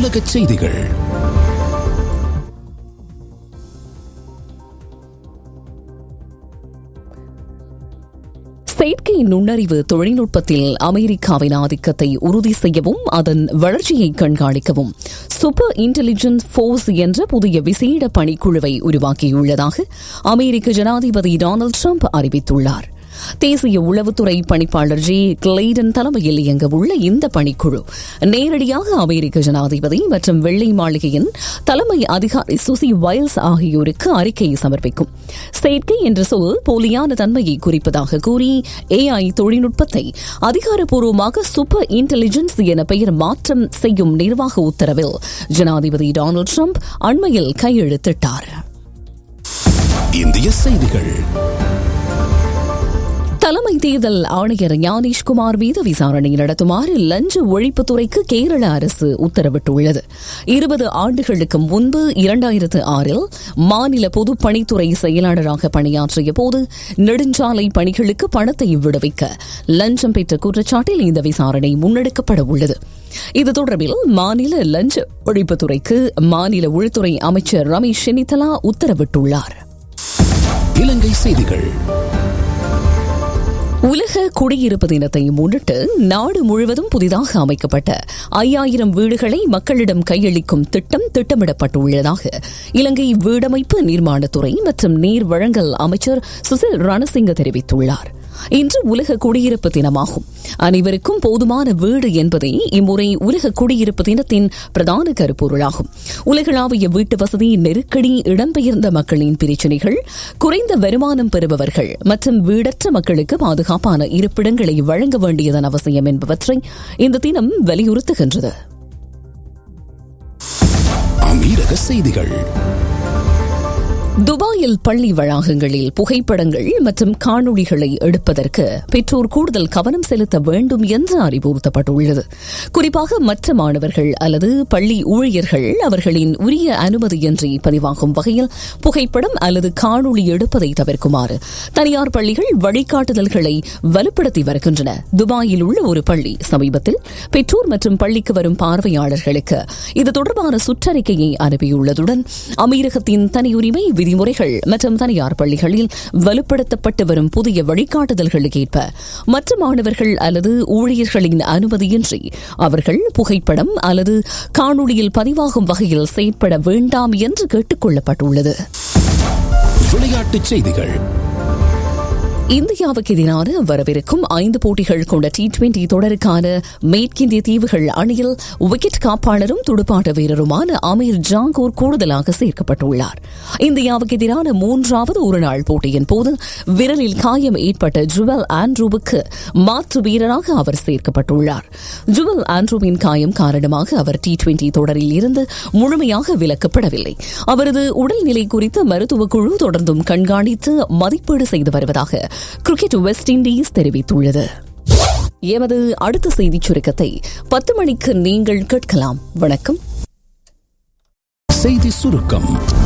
உலகச் செய்திகள் செயற்கை நுண்ணறிவு தொழில்நுட்பத்தில் அமெரிக்காவின் ஆதிக்கத்தை உறுதி செய்யவும் அதன் வளர்ச்சியை கண்காணிக்கவும் சூப்பர் இன்டெலிஜென்ஸ் போர்ஸ் என்ற புதிய விசேட பணிக்குழுவை உருவாக்கியுள்ளதாக அமெரிக்க ஜனாதிபதி டொனால்டு ட்ரம்ப் அறிவித்துள்ளார் தேசிய உளவுத்துறை பணிப்பாளர் ஜே கிளைடன் தலைமையில் இயங்கவுள்ள இந்த பணிக்குழு நேரடியாக அமெரிக்க ஜனாதிபதி மற்றும் வெள்ளை மாளிகையின் தலைமை அதிகாரி சுசி வைல்ஸ் ஆகியோருக்கு அறிக்கை சமர்ப்பிக்கும் செயற்கை என்ற சொல் போலியான தன்மையை குறிப்பதாக கூறி ஏஐ தொழில்நுட்பத்தை அதிகாரப்பூர்வமாக சூப்பர் இன்டெலிஜென்ஸ் என பெயர் மாற்றம் செய்யும் நிர்வாக உத்தரவில் ஜனாதிபதி டொனால்டு ட்ரம்ப் அண்மையில் கையெழுத்திட்டார் இந்திய செய்திகள் தலைமை தேர்தல் ஆணையர் ஞானேஷ்குமார் மீது விசாரணை நடத்துமாறு லஞ்ச ஒழிப்புத்துறைக்கு கேரள அரசு உத்தரவிட்டுள்ளது இருபது ஆண்டுகளுக்கு முன்பு இரண்டாயிரத்து ஆறில் மாநில பொதுப்பணித்துறை செயலாளராக பணியாற்றிய போது நெடுஞ்சாலை பணிகளுக்கு பணத்தை விடுவிக்க லஞ்சம் பெற்ற குற்றச்சாட்டில் இந்த விசாரணை முன்னெடுக்கப்பட உள்ளது இது தொடர்பில் மாநில லஞ்ச ஒழிப்புத்துறைக்கு மாநில உள்துறை அமைச்சர் ரமேஷ் சென்னிதலா உத்தரவிட்டுள்ளார் இலங்கை செய்திகள் உலக குடியிருப்பு தினத்தை முன்னிட்டு நாடு முழுவதும் புதிதாக அமைக்கப்பட்ட ஐயாயிரம் வீடுகளை மக்களிடம் கையளிக்கும் திட்டம் திட்டமிடப்பட்டுள்ளதாக இலங்கை வீடமைப்பு நிர்மாணத்துறை மற்றும் நீர் வழங்கல் அமைச்சர் சுசில் ரணசிங்க தெரிவித்துள்ளார் இன்று உலக குடியிருப்பு தினமாகும் அனைவருக்கும் போதுமான வீடு என்பதே இம்முறை உலக குடியிருப்பு தினத்தின் பிரதான கருப்பொருளாகும் உலகளாவிய வீட்டு வசதி நெருக்கடி இடம்பெயர்ந்த மக்களின் பிரச்சினைகள் குறைந்த வருமானம் பெறுபவர்கள் மற்றும் வீடற்ற மக்களுக்கு பாதுகாப்பான இருப்பிடங்களை வழங்க வேண்டியதன் அவசியம் என்பவற்றை இந்த தினம் வலியுறுத்துகின்றது அமீரக செய்திகள் துபாயில் பள்ளி வளாகங்களில் புகைப்படங்கள் மற்றும் காணொளிகளை எடுப்பதற்கு பெற்றோர் கூடுதல் கவனம் செலுத்த வேண்டும் என்று அறிவுறுத்தப்பட்டுள்ளது குறிப்பாக மற்ற மாணவர்கள் அல்லது பள்ளி ஊழியர்கள் அவர்களின் உரிய அனுமதியின்றி பதிவாகும் வகையில் புகைப்படம் அல்லது காணொளி எடுப்பதை தவிர்க்குமாறு தனியார் பள்ளிகள் வழிகாட்டுதல்களை வலுப்படுத்தி வருகின்றன துபாயில் உள்ள ஒரு பள்ளி சமீபத்தில் பெற்றோர் மற்றும் பள்ளிக்கு வரும் பார்வையாளர்களுக்கு இது தொடர்பான சுற்றறிக்கையை அனுப்பியுள்ளதுடன் அமீரகத்தின் தனியுரிமை விதிமுறைகள் மற்றும் தனியார் பள்ளிகளில் வலுப்படுத்தப்பட்டு வரும் புதிய வழிகாட்டுதல்களுக்கு ஏற்ப மற்ற மாணவர்கள் அல்லது ஊழியர்களின் அனுமதியின்றி அவர்கள் புகைப்படம் அல்லது காணொளியில் பதிவாகும் வகையில் செயற்பட வேண்டாம் என்று கேட்டுக் கொள்ளப்பட்டுள்ளது விளையாட்டுச் செய்திகள் இந்தியாவுக்கு எதிரான வரவிருக்கும் ஐந்து போட்டிகள் கொண்ட டி டுவெண்டி தொடருக்கான மேற்கிந்திய தீவுகள் அணியில் விக்கெட் காப்பாளரும் துடுப்பாட்ட வீரருமான அமீர் ஜாங்கூர் கூடுதலாக சேர்க்கப்பட்டுள்ளார் இந்தியாவுக்கு எதிரான மூன்றாவது ஒருநாள் போட்டியின் போது விரலில் காயம் ஏற்பட்ட ஜுவல் ஆண்ட்ரூவுக்கு மாற்று வீரராக அவர் சேர்க்கப்பட்டுள்ளார் ஜுவல் ஆண்ட்ரூவின் காயம் காரணமாக அவர் டி டுவெண்டி தொடரில் இருந்து முழுமையாக விலக்கப்படவில்லை அவரது உடல்நிலை குறித்து மருத்துவ குழு தொடர்ந்தும் கண்காணித்து மதிப்பீடு செய்து வருவதாக கிரிக்கெட் வெஸ்ட் இண்டீஸ் தெரிவித்துள்ளது எமது அடுத்த செய்திச் சுருக்கத்தை பத்து மணிக்கு நீங்கள் கேட்கலாம் வணக்கம் செய்தி சுருக்கம்